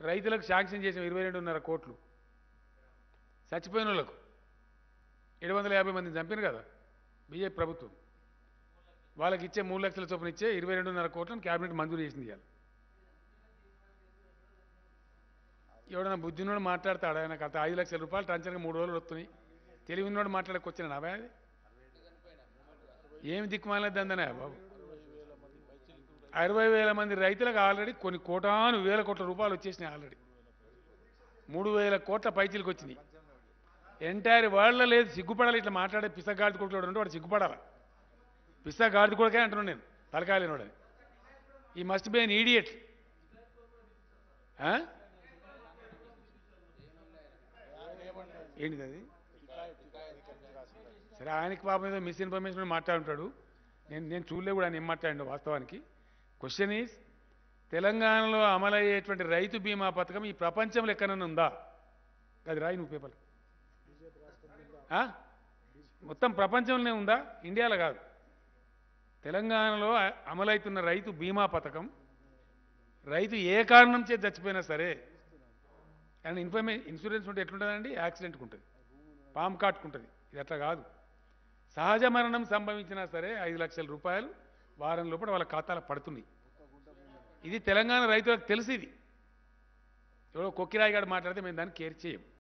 రైతులకు శాంక్షన్ చేసాం ఇరవై రెండున్నర కోట్లు చచ్చిపోయిన వాళ్ళకు ఏడు వందల యాభై మందిని చంపారు కదా బీజేపీ ప్రభుత్వం వాళ్ళకి ఇచ్చే మూడు లక్షల చొప్పున ఇచ్చే ఇరవై రెండున్నర కోట్లను క్యాబినెట్ మంజూరు చేసింది ఇవాళ ఎవడన్నా బుద్ధినోడు మాట్లాడతాడు ఆయన అంత ఐదు లక్షల రూపాయలు టంచన్గా మూడు రోజులు వస్తున్నాయి తెలివినోడు మాట్లాడకొచ్చిన నావే అది ఏమి దిక్కుమాలేదు అందనే బాబు అరవై వేల మంది రైతులకు ఆల్రెడీ కొన్ని కోటాను వేల కోట్ల రూపాయలు వచ్చేసినాయి ఆల్రెడీ మూడు వేల కోట్ల పైచీలకు వచ్చినాయి ఎంటైర్ వరల్డ్లో లేదు సిగ్గుపడాలి ఇట్లా మాట్లాడే పిసగాడిది కొడుకులు ఉంటే వాడు సిగ్గుపడాలి పిసగాడిది కొడుకే అంటున్నాను నేను తలకాయలేనోడని ఈ మస్ట్ బి అన్ ఈడియట్ ఏంటిది అది సరే ఆయనకి పాపం ఏదో మిస్ఇన్ఫర్మేషన్ మాట్లాడుంటాడు నేను నేను చూడలే కూడా ఆయన ఏం మాట్లాడిండు వాస్తవానికి క్వశ్చన్ ఈజ్ తెలంగాణలో అమలయ్యేటువంటి రైతు బీమా పథకం ఈ ప్రపంచంలో ఎక్కడైనా ఉందా అది రాయి నువ్వు పేపర్ ఆ? మొత్తం ప్రపంచంలోనే ఉందా ఇండియాలో కాదు తెలంగాణలో అ- అమలవుతున్న రైతు బీమా పథకం రైతు ఏ కారణం చేతి చచ్చిపోయినా సరే అండ్ ఇన్ఫర్మే ఇన్సూరెన్స్ ఉంటే ఎట్లుంటుందండి యాక్సిడెంట్కి ఉంటుంది పాము కాటుకుంటుంది ఇది అట్లా కాదు సహజ మరణం సంభవించినా సరే ఐదు లక్షల రూపాయలు వారం లోపల వాళ్ళ ఖాతాలో పడుతున్నాయి ఇది తెలంగాణ రైతులకు తెలిసి ఇది ఎవడో కొక్కిరాయి గారు మాట్లాడితే మేము దాన్ని కేర్ చేయం